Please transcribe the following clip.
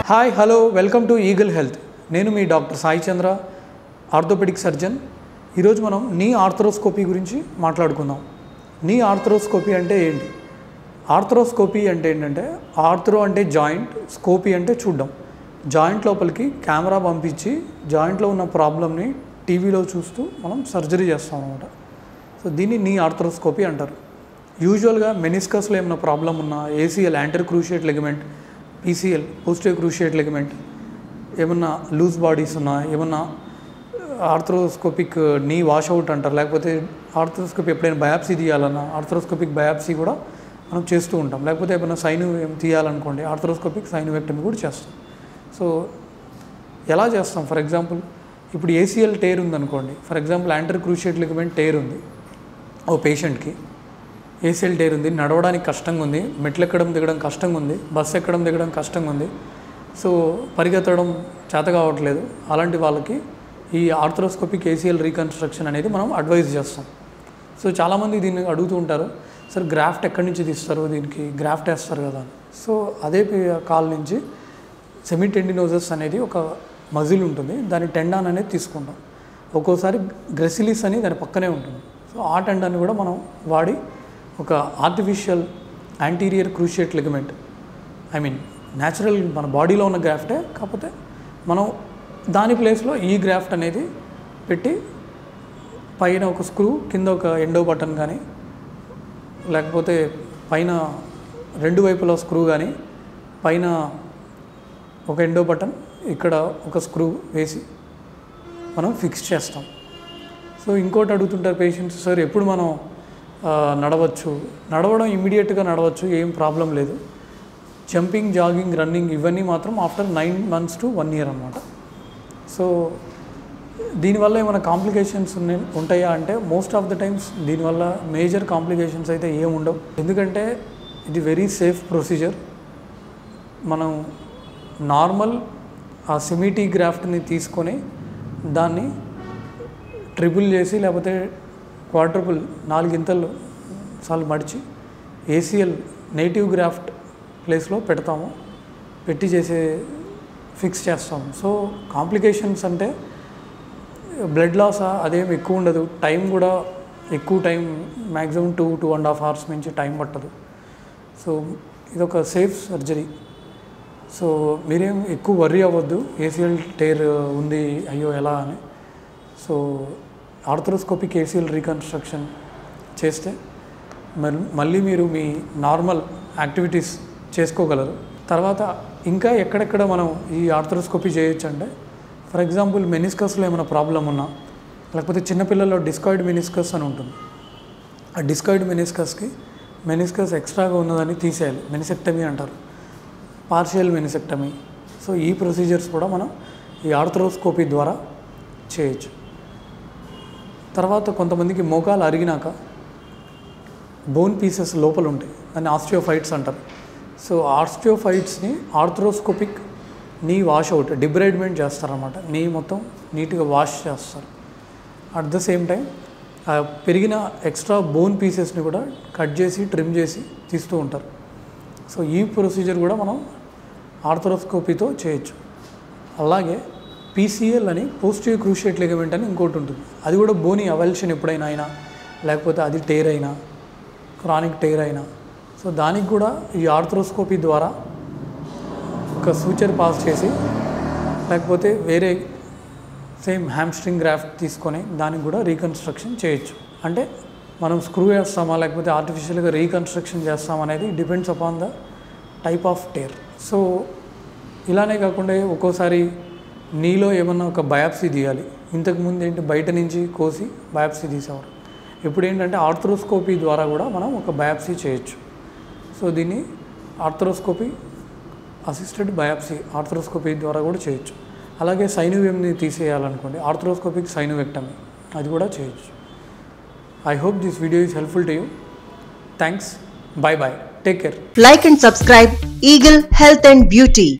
Hi hello welcome to eagle health నేను మీ doctor Sai Chandra orthopaedic surgeon ఈరోజు మనం నీ ఆర్థరోస్కోపీ గురించి మాట్లాడుకుందాం నీ ఆర్థరోస్కోపీ అంటే ఏంటి ఆర్థరోస్కోపీ అంటే ఏంటంటే ఆర్థరో అంటే జాయింట్ స్కోపీ అంటే చూడడం జాయింట్ లోపలికి కెమెరా పంపించి జాయింట్లో ఉన్న ప్రాబ్లమ్ని టీవీలో చూస్తూ మనం సర్జరీ చేస్తాం అనమాట సో దీన్ని నీ ఆర్థరోస్కోపీ అంటారు యూజువల్గా మెనిస్కస్లో ఏమైనా ప్రాబ్లం ఉన్నా ACL anterior cruciate ligament PCL posterior cruciate ligament ఏమన్నా లూజ్ బాడీస్ ఉన్నా ఏమన్నా ఆర్థరోస్కోపిక్ నీ వాష్అవుట్ అంటారు లేకపోతే ఆర్థరోస్కోపీ ఎప్పుడైనా బయాప్సీ తీయాలన్నా ఆర్థరోస్కోపిక్ బయాప్సీ కూడా మనం చేస్తూ ఉంటాం లేకపోతే ఏమైనా సైను ఏం తీయాలనుకోండి ఆర్థరోస్కోపిక్ సైనువెక్టమీ కూడా చేస్తాం సో ఎలా చేస్తాం ఫర్ ఎగ్జాంపుల్ ఇప్పుడు ఏసీఎల్ టేర్ ఉందనుకోండి for example anterior cruciate ligament tear ఉంది ఓ పేషెంట్కి ఏసీఎల్ టేర్ ఉంది నడవడానికి కష్టంగా ఉంది మెట్లు ఎక్కడం దిగడం కష్టంగా ఉంది బస్సు ఎక్కడం దిగడం కష్టంగా ఉంది సో పరిగెత్తడం చేత కావట్లేదు అలాంటి వాళ్ళకి ఈ ఆర్థరోస్కోపిక్ ఏసీఎల్ రీకన్స్ట్రక్షన్ అనేది మనం అడ్వైజ్ చేస్తాం సో చాలామంది దీన్ని అడుగుతూ ఉంటారు సార్ గ్రాఫ్ట్ ఎక్కడి నుంచి తీస్తారు దీనికి గ్రాఫ్ట్ వేస్తారు కదా అని సో అదే పి- కాల్ నుంచి సెమిటెండినోజస్ అనేది ఒక మజిల్ ఉంటుంది దాని టెండాన్ అనేది తీసుకుంటాం ఒక్కోసారి గ్రెసిలిస్ అని దాని పక్కనే ఉంటుంది సో ఆ టెండాన్ని కూడా మనం వాడి ఒక artificial anterior cruciate ligament I mean natural మన బాడీలో ఉన్న గ్రాఫ్టే కాకపోతే మనం దాని ప్లేస్లో ఈ గ్రాఫ్ట్ అనేది పెట్టి పైన ఒక స్క్రూ కింద ఒక ఎండో బటన్ కానీ లేకపోతే పైన రెండు వైపుల స్క్రూ కానీ పైన ఒక ఎండో బటన్ ఇక్కడ ఒక స్క్రూ వేసి మనం ఫిక్స్ చేస్తాం సో ఇంకోటి అడుగుతుంటారు పేషెంట్స్ సార్ ఎప్పుడు మనం ఆ, నడవచ్చు నడవడం ఇమ్మీడియట్గా నడవచ్చు ఏం ప్రాబ్లం లేదు జంపింగ్ జాగింగ్ రన్నింగ్ ఇవన్నీ మాత్రం after nine months to one year అనమాట సో దీనివల్ల ఏమైనా కాంప్లికేషన్స్ ఉన్నాయి ఉంటాయా అంటే మోస్ట్ ఆఫ్ ద టైమ్స్ దీనివల్ల మేజర్ కాంప్లికేషన్స్ అయితే ఏం ఉండవు ఎందుకంటే ఇది వెరీ సేఫ్ ప్రొసీజర్ మనం నార్మల్ ఆ సిమిటీ గ్రాఫ్ట్ని తీసుకొని దాన్ని ట్రిపుల్ చేసి లేకపోతే క్వాడ్రపుల్ నాలుగింతలు సార్లు మడిచి ఏసీఎల్ నేటివ్ గ్రాఫ్ట్ ప్లేస్లో పెడతాము పెట్టి చేసే ఫిక్స్ చేస్తాము సో కాంప్లికేషన్స్ అంటే బ్లడ్ లాస్ అదేం ఎక్కువ ఉండదు టైం కూడా ఎక్కువ time maximum two two and half hours నుంచి టైం పట్టదు సో ఇదొక సేఫ్ సర్జరీ సో మీరేం ఎక్కువ వర్రీ అవ్వద్దు ఏసీఎల్ టేర్ ఉంది అయ్యో ఎలా అని సో ఆర్థరోస్కోపిక్ ఏసీఎల్ రీకన్స్ట్రక్షన్ చేస్తే మల్- మళ్ళీ మీరు మీ నార్మల్ యాక్టివిటీస్ చేసుకోగలరు తర్వాత ఇంకా ఎక్కడెక్కడ మనం ఈ ఆర్థరోస్కోపీ చేయొచ్చు అంటే ఫర్ ఎగ్జాంపుల్ మెనిస్కస్లో ఏమైనా ప్రాబ్లం ఉన్నా లేకపోతే చిన్నపిల్లల్లో డిస్కాయిడ్ మెనిస్కస్ అని ఉంటుంది ఆ డిస్కాయిడ్ మెనిస్కస్కి మెనిస్కస్ ఎక్స్ట్రాగా ఉన్నదని తీసేయాలి మెనిసెక్టమీ అంటారు పార్షియల్ మెనిసెక్టమీ సో ఈ ప్రొసీజర్స్ కూడా మనం ఈ ఆర్థరోస్కోపీ ద్వారా చేయొచ్చు తర్వాత కొంతమందికి మోకాలు అరిగినాక బోన్ పీసెస్ లోపల ఉంటాయి దాన్ని ఆస్టియోఫైట్స్ అంటారు సో ఆస్టియోఫైట్స్ని ఆర్థరోస్కోపిక్ నీ వాష్ అవుట్ డిబ్రైడ్మెంట్ చేస్తారన్నమాట నీ మొత్తం నీట్గా వాష్ చేస్తారు అట్ ద సేమ్ టైం ఆ పెరిగిన ఎక్స్ట్రా బోన్ పీసెస్ని కూడా కట్ చేసి ట్రిమ్ చేసి తీస్తూ ఉంటారు సో ఈ ప్రొసీజర్ కూడా మనం ఆర్థరోస్కోపీతో చేయొచ్చు అలాగే పీసీఎల్ అని పోస్టివ్ క్రూషియేట్ లిగమెంట్ అని ఇంకోటి ఉంటుంది అది కూడా బోని అవల్షన్ ఎప్పుడైనా అయినా లేకపోతే అది టేర్ అయినా క్రానిక్ టేర్ అయినా సో దానికి కూడా ఈ ఆర్థరోస్కోపీ ద్వారా ఒక సూచర్ పాస్ చేసి లేకపోతే వేరే సేమ్ హ్యామ్స్ట్రింగ్ గ్రాఫ్ట్ తీసుకొని దానికి కూడా రీకన్స్ట్రక్షన్ చేయొచ్చు అంటే మనం స్క్రూ వేస్తామా లేకపోతే ఆర్టిఫిషియల్గా రీకన్స్ట్రక్షన్ చేస్తామా అనేది depends upon the type of tear so ఇలానే కాకుండా ఒక్కోసారి నీలో ఏమన్నా ఒక బయాప్సీ తీయాలి ఇంతకుముందు ఏంటి బయట నుంచి కోసి బయాప్సీ తీసేవారు ఇప్పుడు ఏంటంటే ఆర్థరోస్కోపీ ద్వారా కూడా మనం ఒక బయాప్సీ చేయొచ్చు సో దీన్ని ఆర్థరోస్కోపీ అసిస్టెడ్ బయాప్సీ ఆర్థరోస్కోపీ ద్వారా కూడా చేయొచ్చు అలాగే సైనువ్యంని తీసేయాలనుకోండి ఆర్థరోస్కోపిక్ సైనువెక్టమీ అది కూడా చేయొచ్చు I hope this video is helpful to you thanks bye bye take care Like and subscribe Eagle Health and Beauty.